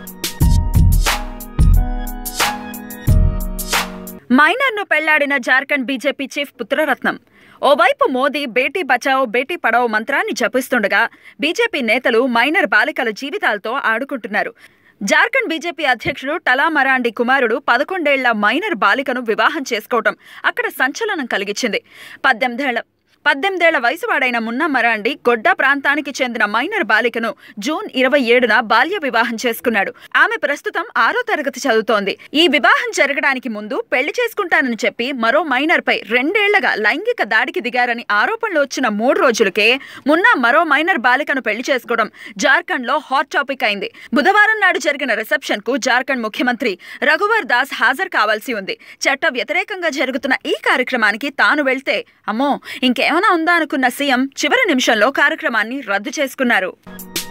మైనర్ను పెళ్లాడిన Jharkhand BJP chief పుత్రరత్నం ఓవైపు మోదీ బేటీ బచావో బేటీ పడావో మంత్రాన్ని జపిస్తుండగా బీజేపీ నేతలు మైనర్ బాలికల జీవితాలతో ఆడుకుంటున్నారు జార్ఖండ్ బీజేపీ అధ్యక్షుడు టలా మరాండి కుమారుడు పదకొండేళ్ల మైనర్ బాలికను వివాహం చేసుకోవటం అక్కడ సంచలనం కలిగించింది పద్దెనిమిదేళ్ల పద్దెనిమిదేళ్ల వయసు వాడైన మున్నా మరాండి గొడ్డ ప్రాంతానికి చెందిన మైనర్ బాలికను జూన్ ఇరవై ఏడున బాల్య వివాహం చేసుకున్నాడు ఆమె ప్రస్తుతం ఆరో తరగతి చదువుతోంది ఈ వివాహం జరగడానికి ముందు పెళ్లి చేసుకుంటానని చెప్పి మరో మైనర్ పై రెండేళ్లగా లైంగిక దాడికి దిగారని ఆరోపణలు వచ్చిన మూడు రోజులకే మున్నా మరో మైనర్ బాలికను పెళ్లి చేసుకోవడం జార్ఖండ్ లో హాట్ టాపిక్ అయింది బుధవారం నాడు జరిగిన రిసెప్షన్ కు జార్ఖండ్ ముఖ్యమంత్రి రఘువర్ దాస్ హాజరు కావాల్సి ఉంది చట్ట వ్యతిరేకంగా జరుగుతున్న ఈ కార్యక్రమానికి తాను వెళ్తే అమ్మో ఇంకేమైనా ఉందా అనుకున్న సీఎం చివరి నిమిషంలో కార్యక్రమాన్ని రద్దు చేసుకున్నారు